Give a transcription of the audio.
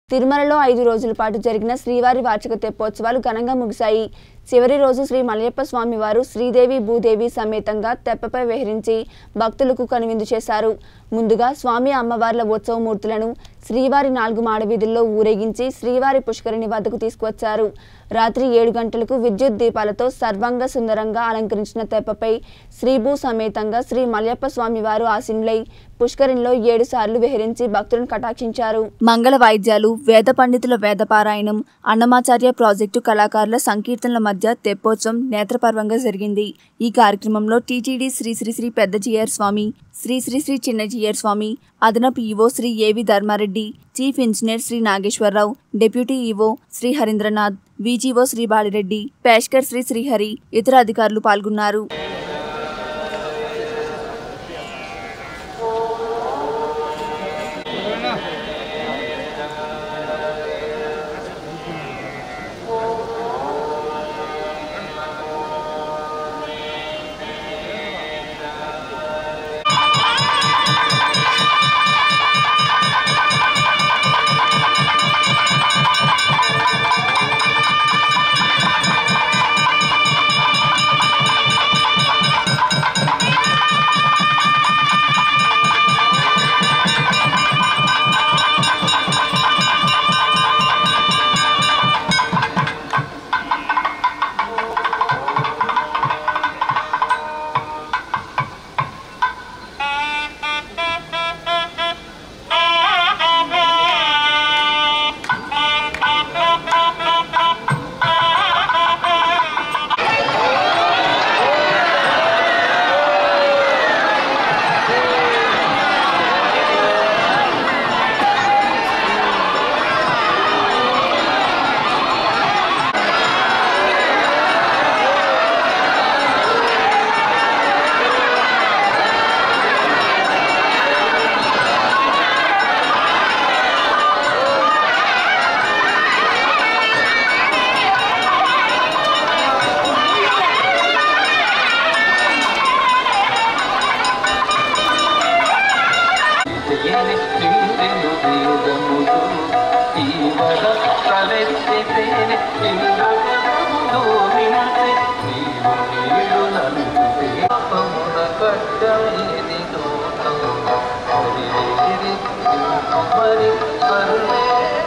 తిరుమలలో ఐదు రోజుల పాటు జరిగిన శ్రీవారి వార్షిక తెప్పోత్సవాలు ఘనంగా ముగిశాయి చివరి రోజు శ్రీ మలయప్ప స్వామి వారు శ్రీదేవి భూదేవి సమేతంగా తెప్పపై విహరించి భక్తులకు కనువిందు చేశారు ముందుగా స్వామి అమ్మవార్ల ఉత్సవమూర్తులను శ్రీవారి నాలుగు మాడవీధుల్లో ఊరేగించి శ్రీవారి పుష్కరిణి వద్దకు తీసుకువచ్చారు రాత్రి ఏడు గంటలకు విద్యుత్ దీపాలతో సర్వంగ సుందరంగా అలంకరించిన తెప్పపై శ్రీభూ సమేతంగా శ్రీ మలయప్ప స్వామి వారు ఆసీనులై పుష్కరిణిలో ఏడు సార్లు విహరించి భక్తులను కటాక్షించారు మంగళ వాయిద్యాలు వేద పండితుల వేదపారాయణం అన్నమాచార్య ప్రాజెక్టు కళాకారుల సంకీర్తనల మధ్య తెప్పోత్సవం నేత్రపర్వంగా జరిగింది ఈ కార్యక్రమంలో టీటీడీ శ్రీ శ్రీ శ్రీ పెద్ద జియర్ స్వామి శ్రీ శ్రీ శ్రీ చిన్న జియర్ స్వామి అదనపు EO Shri AV Dharma Reddy chief engineer Shri Nageswara Rao deputy EO Shri Harindranath VGO Shri Bali Reddy పేష్కర్ శ్రీ శ్రీహరి ఇతర అధికారులు పాల్గొన్నారు మరి కరుణే